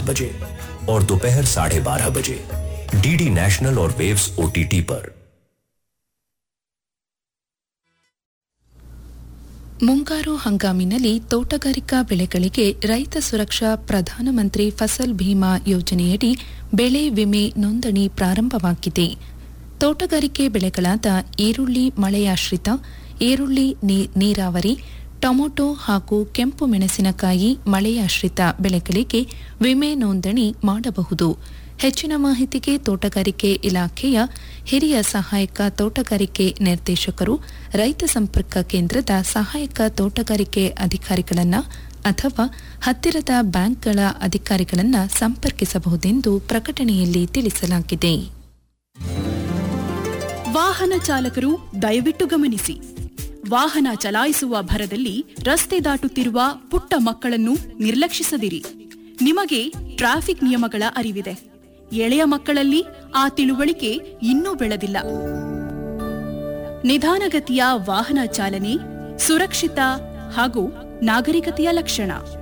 बजे और दोपहर साढ़े बारह बजे डीडी नेशनल और वेव्स ओटीटी पर ಮುಂಗಾರು ಹಂಗಾಮಿನಲ್ಲಿ ತೋಟಗಾರಿಕಾ ಬೆಳೆಗಳಿಗೆ ರೈತ ಸುರಕ್ಷಾ ಪ್ರಧಾನಮಂತ್ರಿ ಫಸಲ್ ಭೀಮಾ ಯೋಜನೆಯಡಿ ಬೆಳೆ ವಿಮೆ ನೋಂದಣಿ ಪ್ರಾರಂಭವಾಗಿದೆ ತೋಟಗಾರಿಕೆ ಬೆಳೆಗಳಾದ ಈರುಳ್ಳಿ ಮಳೆಯಾಶ್ರಿತ ಈರುಳ್ಳಿ ನೀ- ನೀರಾವರಿ ಟೊಮೊಟೊ ಹಾಗೂ ಕೆಂಪು ಮೆಣಸಿನಕಾಯಿ ಮಳೆಯಾಶ್ರಿತ ಬೆಳೆಗಳಿಗೆ ವಿಮೆ ನೋಂದಣಿ ಮಾಡಬಹುದು ಹೆಚ್ಚಿನ ಮಾಹಿತಿಗೆ ತೋಟಗಾರಿಕೆ ಇಲಾಖೆಯ ಹಿರಿಯ ಸಹಾಯಕ ತೋಟಗಾರಿಕೆ ನಿರ್ದೇಶಕರು ರೈತ ಸಂಪರ್ಕ ಕೇಂದ್ರದ ಸಹಾಯಕ ತೋಟಗಾರಿಕೆ ಅಧಿಕಾರಿಗಳನ್ನ ಅಥವಾ ಹತ್ತಿರದ ಬ್ಯಾಂಕ್ಗಳ ಅಧಿಕಾರಿಗಳನ್ನ ಸಂಪರ್ಕಿಸಬಹುದೆಂದು ಪ್ರಕಟಣೆಯಲ್ಲಿ ತಿಳಿಸಲಾಗಿದೆ ವಾಹನ ಚಾಲಕರು ದಯವಿಟ್ಟು ಗಮನಿಸಿ ವಾಹನ ಚಲಾಯಿಸುವ ಭರದಲ್ಲಿ ರಸ್ತೆ ದಾಟುತ್ತಿರುವ ಪುಟ್ಟ ಮಕ್ಕಳನ್ನು ನಿರ್ಲಕ್ಷಿಸದಿರಿ ನಿಮಗೆ ಟ್ರಾಫಿಕ್ ನಿಯಮಗಳ ಅರಿವಿದೆ ಎಳೆಯ ಮಕ್ಕಳಲ್ಲಿ ಆ ತಿಳುವಳಿಕೆ ಇನ್ನೂ ಬೆಳೆದಿಲ್ಲ ನಿಧಾನಗತಿಯ ವಾಹನ ಚಾಲನೆ ಸುರಕ್ಷಿತ ಹಾಗೂ ನಾಗರಿಕತೆಯ ಲಕ್ಷಣ